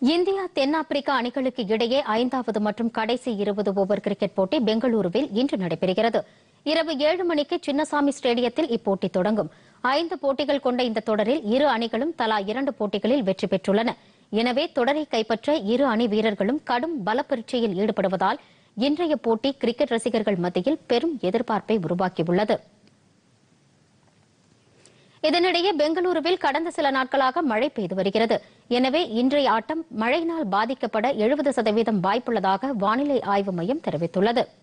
India தென்னாப்பிரிக்கா அணிகளுக்கு இடையே ஐந்தாவது மற்றும் கடைசி இருபது ஓவர் கிரிக்கெட் போட்டி பெங்களூருவில் இன்று நடைபெறுகிறது இரவு ஏழு மணிக்கு சின்னசாமி ஸ்டேடியத்தில் இப்போட்டி தொடங்கும் ஐந்து போட்டிகள் கொண்ட இந்த தொடரில் இரு அணிகளும் தலா இரண்டு போட்டிகளில் வெற்றி பெற்றுள்ளன எனவே தொடரை கைப்பற்ற இரு அணி வீரர்களும் கடும் பலப்பரீட்சையில் ஈடுபடுவதால் இன்றைய போட்டி கிரிக்கெட் ரசிகர்கள் மத்தியில் பெரும் எதிர்பார்ப்பை உருவாக்கியுள்ளது இதனிடையே பெங்களூருவில் கடந்த சில நாட்களாக மழை பெய்து வருகிறது எனவே இன்றைய ஆட்டம் மழையினால் பாதிக்கப்பட எழுபது சதவீதம் வாய்ப்புள்ளதாக வானிலை ஆய்வு மையம் தெரிவித்துள்ளது